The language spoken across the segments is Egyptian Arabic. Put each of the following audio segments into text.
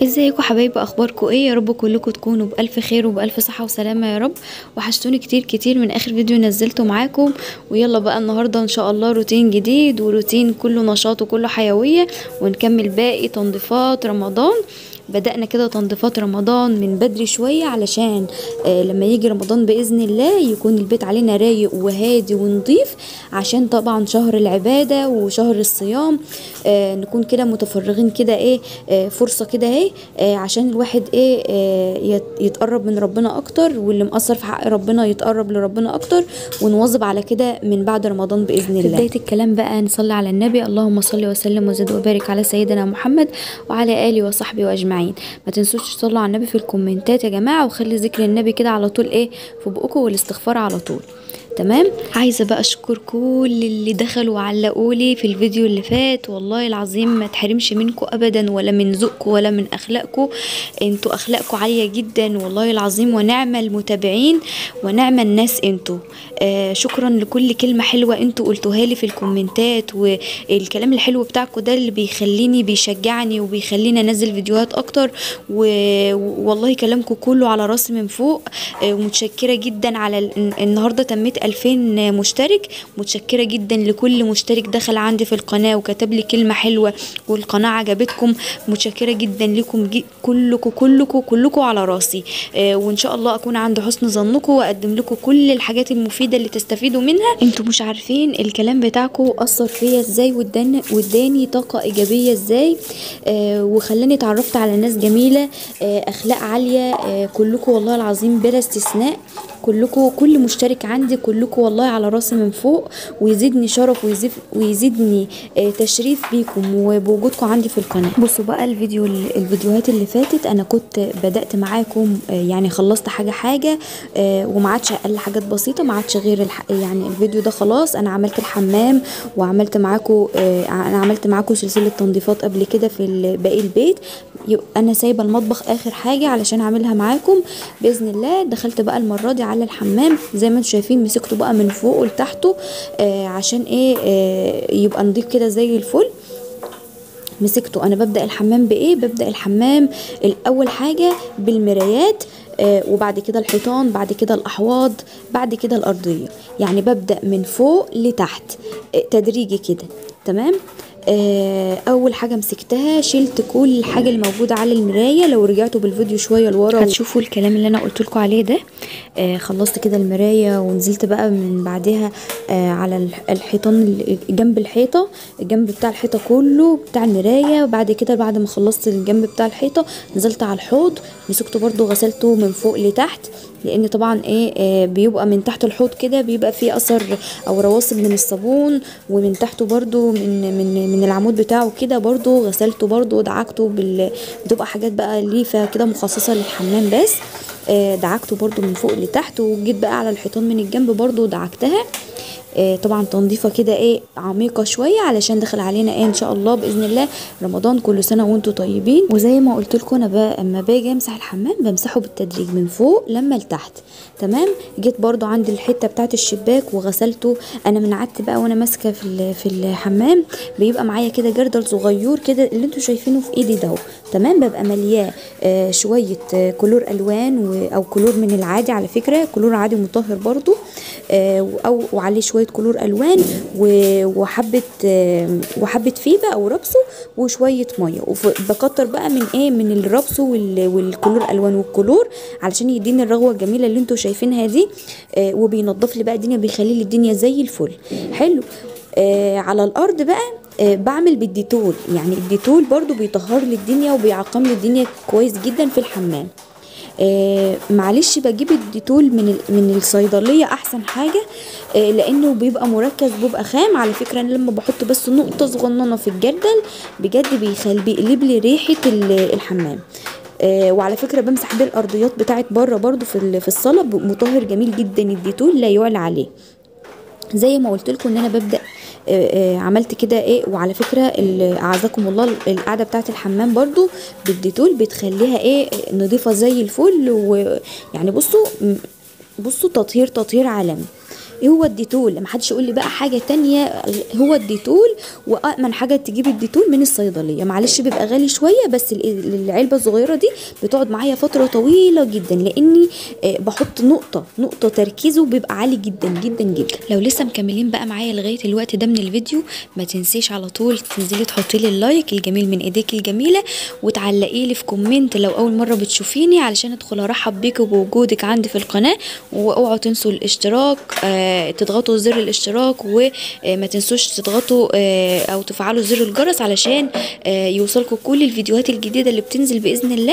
ازيكم حبايبي اخباركم ايه يا رب كلكم تكونوا بالف خير وبالف صحه وسلامه يا رب وحشتوني كتير كتير من اخر فيديو نزلته معاكم ويلا بقى النهارده ان شاء الله روتين جديد وروتين كله نشاط وكله حيويه ونكمل باقي تنظيفات رمضان بدأنا كده تنظيفات رمضان من بدري شوية علشان آه لما يجي رمضان بإذن الله يكون البيت علينا رايق وهادي ونضيف عشان طبعا شهر العبادة وشهر الصيام آه نكون كده متفرغين كده ايه آه فرصة كده ايه آه عشان الواحد ايه آه يت- يتقرب من ربنا اكتر واللي مقصر في حق ربنا يتقرب لربنا اكتر ونواظب على كده من بعد رمضان بإذن الله في بداية الكلام بقى نصلي على النبي اللهم صل وسلم وزد وبارك على سيدنا محمد وعلى آله وصحبه وأجمعين ما تنسوش تصلوا على النبي في الكومنتات يا جماعة وخلي ذكر النبي كده على طول ايه في بقكم والاستغفار على طول تمام عايزه بقى اشكر كل اللي دخلوا وعلقوا لي في الفيديو اللي فات والله العظيم ما تحرمش منكم ابدا ولا من ذوقكم ولا من اخلاقكم انتوا اخلاقكم عاليه جدا والله العظيم ونعم المتابعين ونعم الناس انتوا آه شكرا لكل كلمه حلوه انتوا قلتوها لي في الكومنتات والكلام الحلو بتاعكم ده اللي بيخليني بيشجعني وبيخليني انزل فيديوهات اكتر و- والله كلامكم كله على راسي من فوق آه ومتشكره جدا على ال- النهارده تميت 2000 مشترك متشكره جدا لكل مشترك دخل عندي في القناه وكتب لي كلمه حلوه والقناه عجبتكم متشكره جدا لكم جي- كلكم كلكم كلكم على راسي آه وان شاء الله اكون عند حسن ظنكم واقدم لكم كل الحاجات المفيده اللي تستفيدوا منها انتوا مش عارفين الكلام بتاعكم اثر فيا ازاي واداني واداني طاقه ايجابيه ازاي آه وخلاني اتعرفت على ناس جميله آه اخلاق عاليه آه كلكم والله العظيم بلا استثناء كلكم كل مشترك عندي كلكم والله على راسي من فوق ويزيدني شرف ويزيد ويزيدني آه، تشريف بيكم وبوجودكم عندي في القناه بصوا بقى الفيديو الفيديوهات اللي فاتت انا كنت بدات معاكم آه، يعني خلصت حاجه حاجه آه، وما عادش اقل حاجات بسيطه ما عادش غير الح... يعني الفيديو ده خلاص انا عملت الحمام وعملت معاكم آه، انا عملت معاكم سلسله تنظيفات قبل كده في ال- باقي البيت يبقى انا سايبه المطبخ اخر حاجه علشان اعملها معاكم باذن الله دخلت بقى المره دي على الحمام زي ما انتم شايفين مسكته بقى من فوق لتحته آه عشان ايه آه يبقى نضيف كده زي الفل مسكته انا ببدا الحمام بايه ببدا الحمام الاول حاجه بالمرايات آه وبعد كده الحيطان بعد كده الاحواض بعد كده الارضيه يعني ببدا من فوق لتحت آه تدريجي كده تمام آه اول حاجه مسكتها شلت كل الحاجه اللي موجوده على المرايه لو رجعتوا بالفيديو شويه لورا هتشوفوا الكلام اللي انا قلت لكم عليه ده آه خلصت كده المرايه ونزلت بقى من بعدها آه على الح- الحيطان اللي جنب الحيطه الجنب بتاع الحيطه كله بتاع المرايه وبعد كده بعد ما خلصت الجنب بتاع الحيطه نزلت على الحوض مسكته برضو غسلته من فوق لتحت لان طبعا ايه آه بيبقى من تحت الحوض كده بيبقى فيه اثر او رواسب من الصابون ومن تحته برضو من من من العمود بتاعه كده برضو غسلته برضو ودعكته بال بتبقى حاجات بقى ليفه كده مخصصه للحمام بس آه دعكته برضو من فوق لتحت وجيت بقى على الحيطان من الجنب برضو دعكتها آه، طبعا تنظيفه كده ايه عميقه شويه علشان داخل علينا ايه ان شاء الله باذن الله رمضان كل سنه وانتم طيبين وزي ما قلت لكم انا بقى اما باجي امسح الحمام بمسحه بالتدريج من فوق لما لتحت تمام جيت برضو عند الحته بتاعه الشباك وغسلته انا من عدت بقى وانا ماسكه في ال- في الحمام بيبقى معايا كده جردل صغير كده اللي انتوا شايفينه في ايدي ده تمام ببقى ملياه آه شويه آه كلور الوان و- او كلور من العادي على فكره كلور عادي مطهر برضو آه او وعليه شويه كلور الوان و- وحبه آه وحبه فيبه او ربسو وشويه ميه وبكتر بقى من ايه من الربسو وال- والكلور الوان والكلور علشان يديني الرغوه الجميله اللي انتوا شايفينها دي آه وبينضف لي بقى الدنيا بيخلي لي الدنيا زي الفل حلو آه على الارض بقى آه بعمل بالديتول يعني الديتول برضو بيطهر لي الدنيا وبيعقم لي الدنيا كويس جدا في الحمام آه معلش بجيب الديتول من ال- من الصيدليه احسن حاجه آه لانه بيبقى مركز بيبقى خام على فكره انا لما بحط بس نقطه صغننه في الجردل بجد بيخلي بيقلب لي ريحه ال- الحمام آه وعلى فكره بمسح بيه الارضيات بتاعت بره برضو في ال- في الصاله ب- مطهر جميل جدا الديتول لا يعلى عليه زي ما قلت لكم ان انا ببدا آه، آه، عملت كده ايه وعلى فكره ال- اعزكم الله القعده بتاعه الحمام برضو بالديتول بتخليها ايه نظيفه زي الفل ويعني بصوا م- بصوا تطهير تطهير عالمي ايه هو الديتول ما حدش يقول لي بقى حاجه تانية هو الديتول وامن حاجه تجيب الديتول من الصيدليه معلش بيبقى غالي شويه بس ال- العلبه الصغيره دي بتقعد معايا فتره طويله جدا لاني آه، بحط نقطه نقطه تركيزه بيبقى عالي جدا جدا جدا لو لسه مكملين بقى معايا لغايه الوقت ده من الفيديو ما تنسيش على طول تنزلي تحطي لي اللايك الجميل من ايديك الجميله وتعلقي لي في كومنت لو اول مره بتشوفيني علشان ادخل ارحب بيكي وبوجودك عندي في القناه واوعوا تنسوا الاشتراك آه تضغطوا زر الاشتراك وما تنسوش تضغطوا آه او تفعلوا زر الجرس علشان آه يوصلكم كل الفيديوهات الجديده اللي بتنزل باذن الله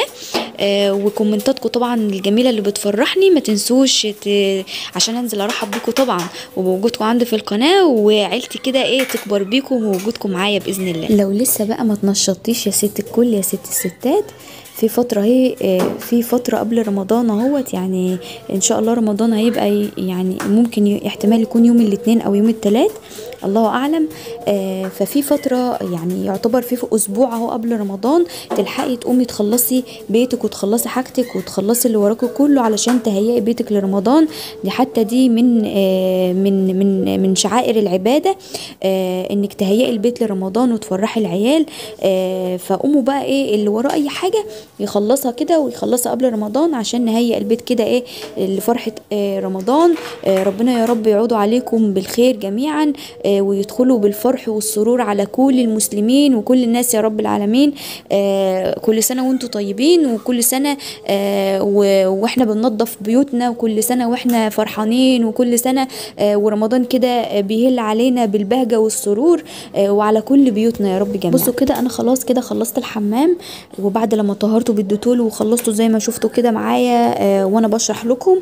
آه وكومنتاتكم طبعا الجميله اللي بتفرحني ما تنسوش ت... عشان انزل ارحب بيكم طبعا وبوجودكم عندي في القناه وعيلتي كده ايه تكبر بيكم ووجودكم معايا باذن الله لو لسه بقى ما تنشطيش يا ست الكل يا ست الستات في فترة هي آه، في فترة قبل رمضان اهوت يعني ان شاء الله رمضان هيبقى ي- يعني ممكن ي- احتمال يكون يوم الاثنين او يوم الثلاث الله اعلم آه، ففي فترة يعني يعتبر في في اسبوع اهو قبل رمضان تلحقي تقومي تخلصي بيتك وتخلصي حاجتك وتخلصي اللي وراكي كله علشان تهيئي بيتك لرمضان دي حتى دي من آه، من من من شعائر العبادة آه، انك تهيئي البيت لرمضان وتفرحي العيال آه، فقوموا بقى ايه اللي وراه اي حاجة يخلصها كده ويخلصها قبل رمضان عشان نهيئ البيت كده ايه لفرحة آه، رمضان آه، ربنا يا رب يعودوا عليكم بالخير جميعا آه، ويدخلوا بالفرح والسرور على كل المسلمين وكل الناس يا رب العالمين آه، كل سنة وانتم طيبين وكل سنة آه، و- واحنا بننظف بيوتنا وكل سنة واحنا فرحانين وكل سنة آه، ورمضان كده آه، بيهل علينا بالبهجة والسرور آه، وعلى كل بيوتنا يا رب جميعا بصوا كده انا خلاص كده خلصت الحمام وبعد لما طهرته بالديتول وخلصته زي ما شفتوا كده معايا آه، وانا بشرح لكم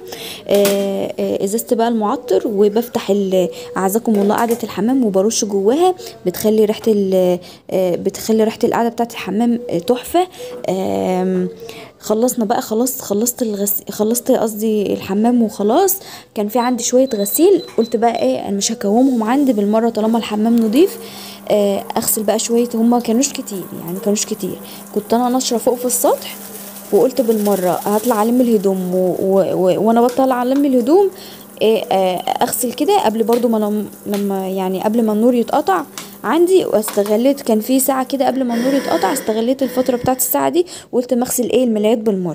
آه، آه، ازازه بقى المعطر وبفتح ال- اعزكم الله قعده الحمام وبرش جواها بتخلي ريحه ال- آه، بتخلي ريحه القعده بتاعه الحمام آه، تحفه آم، خلصنا بقى خلاص خلصت الغس... خلصت قصدي الحمام وخلاص كان في عندي شويه غسيل قلت بقى ايه انا مش هكومهم عندي بالمره طالما الحمام نضيف آه، اغسل بقى شويه هما كانوش كتير يعني كانوش كتير كنت انا ناشره فوق في السطح وقلت بالمره هطلع الم الهدوم و... و... و... وانا بطلع الم الهدوم إيه آه، اغسل كده قبل برضو ما لم... لما يعني قبل ما النور يتقطع عندي واستغليت كان في ساعه كده قبل ما النور يتقطع استغليت الفتره بتاعت الساعه دي وقلت ما اغسل ايه الملايات بالمره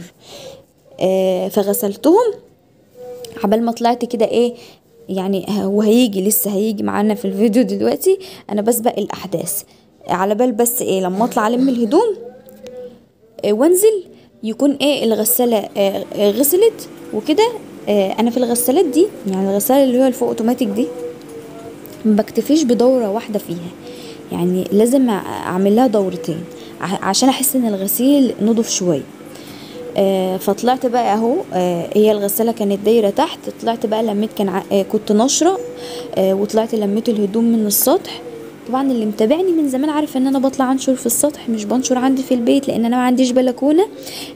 آه فغسلتهم عبال ما طلعت كده ايه يعني هو هيجي لسه هيجي معانا في الفيديو دلوقتي انا بسبق الاحداث على بال بس ايه لما اطلع الم الهدوم آه، وانزل يكون ايه الغسالة آه، آه، غسلت وكده آه، انا في الغسالات دي يعني الغسالة اللي هي الفوق اوتوماتيك دي ما بكتفيش بدورة واحدة فيها يعني لازم أع- اعمل لها دورتين ع- عشان احس ان الغسيل نضف شوية آه، فطلعت بقى اهو آه، هي الغسالة كانت دايرة تحت طلعت بقى لميت كان ع- آه، كنت ناشرة آه، وطلعت لميت الهدوم من السطح طبعا اللي متابعني من زمان عارف ان انا بطلع انشر في السطح مش بنشر عندي في البيت لان انا ما عنديش بلكونه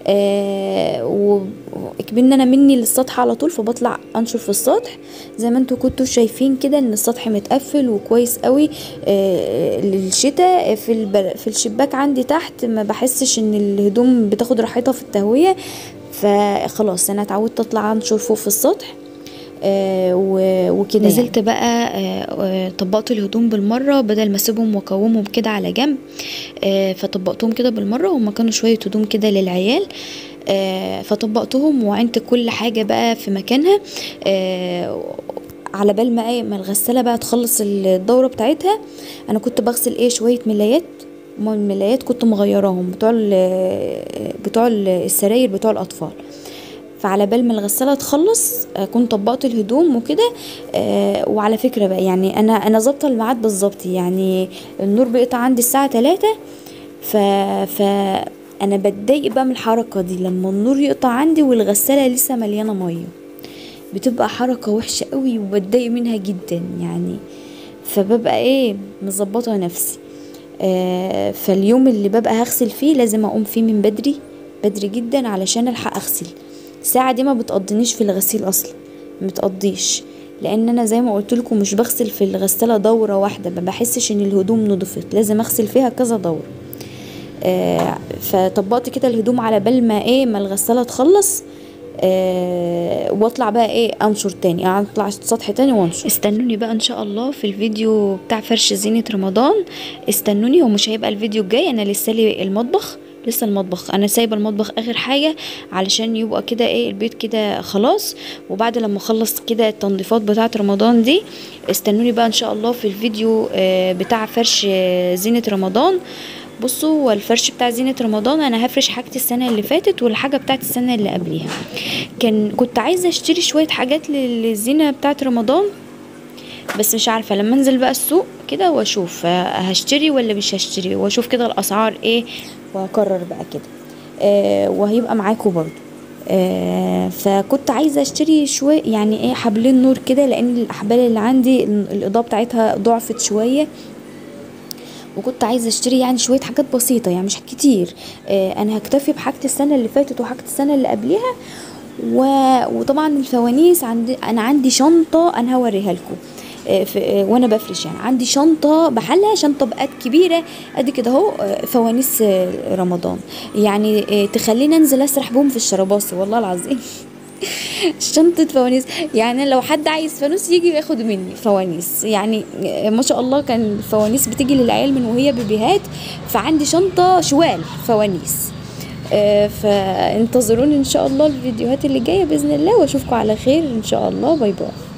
آه وكمان انا مني للسطح على طول فبطلع انشر في السطح زي ما انتوا كنتوا شايفين كده ان السطح متقفل وكويس قوي آه للشتاء في البل... في الشباك عندي تحت ما بحسش ان الهدوم بتاخد راحتها في التهويه فخلاص انا اتعودت اطلع انشر فوق في السطح آه و- وكده نزلت بقى آه، آه، طبقت الهدوم بالمره بدل ما اسيبهم واكومهم كده على جنب آه، فطبقتهم كده بالمره هما كانوا شويه هدوم كده للعيال آه، فطبقتهم وعنت كل حاجه بقى في مكانها آه، على بال ما ايه ما الغساله بقى تخلص الدوره بتاعتها انا كنت بغسل ايه شويه ملايات ما الملايات كنت مغيراهم بتوع ال- بتوع السراير بتوع الاطفال فعلى بال ما الغساله تخلص آه، كنت طبقت الهدوم وكده آه، وعلى فكره بقى يعني انا انا ظابطه الميعاد بالظبط يعني النور بيقطع عندي الساعه 3 ف ف انا بتضايق بقى من الحركه دي لما النور يقطع عندي والغساله لسه مليانه ميه بتبقى حركه وحشه قوي وبتضايق منها جدا يعني فببقى ايه مظبطه نفسي آه فاليوم اللي ببقى هغسل فيه لازم اقوم فيه من بدري بدري جدا علشان الحق اغسل الساعه دي ما بتقضنيش في الغسيل اصلا ما بتقضيش لان انا زي ما قلت لكم مش بغسل في الغساله دوره واحده ما بحسش ان الهدوم نضفت لازم اغسل فيها كذا دوره آه فطبقت كده الهدوم على بال ما ايه ما الغساله تخلص آه واطلع بقى ايه انشر تاني يعني اطلع السطح تاني وانشر استنوني بقى ان شاء الله في الفيديو بتاع فرش زينة رمضان استنوني هو مش هيبقى الفيديو الجاي انا لسه لي المطبخ لسه المطبخ انا سايبه المطبخ اخر حاجه علشان يبقى كده ايه البيت كده خلاص وبعد لما اخلص كده التنظيفات بتاعه رمضان دي استنوني بقى ان شاء الله في الفيديو آه بتاع فرش آه زينه رمضان بصوا والفرش بتاع زينة رمضان انا هفرش حاجتي السنة اللي فاتت والحاجة بتاعت السنة اللي قبليها كان كنت عايزة اشتري شوية حاجات للزينة بتاعت رمضان بس مش عارفة لما انزل بقى السوق كده واشوف هشتري ولا مش هشتري واشوف كده الاسعار ايه واقرر بقى كده آه وهيبقى معاكم برضو آه فكنت عايزة اشتري شوية يعني ايه حبلين نور كده لان الاحبال اللي عندي الاضاءة بتاعتها ضعفت شوية وكنت عايزه اشتري يعني شويه حاجات بسيطه يعني مش كتير آه انا هكتفي بحاجه السنه اللي فاتت وحاجه السنه اللي قبلها و... وطبعا الفوانيس عندي انا عندي شنطه انا هوريها لكم آه آه وانا بفرش يعني عندي شنطه بحالها شنطه بقت كبيره قد كده اهو فوانيس رمضان يعني تخليني انزل اسرح بهم في الشراباصي والله العظيم شنطة فوانيس يعني لو حد عايز فانوس يجي ياخد مني فوانيس يعني ما شاء الله كان الفوانيس بتيجي للعيال من وهي بيبيهات فعندي شنطة شوال فوانيس آه فانتظروني ان شاء الله الفيديوهات اللي جايه باذن الله واشوفكم على خير ان شاء الله باي باي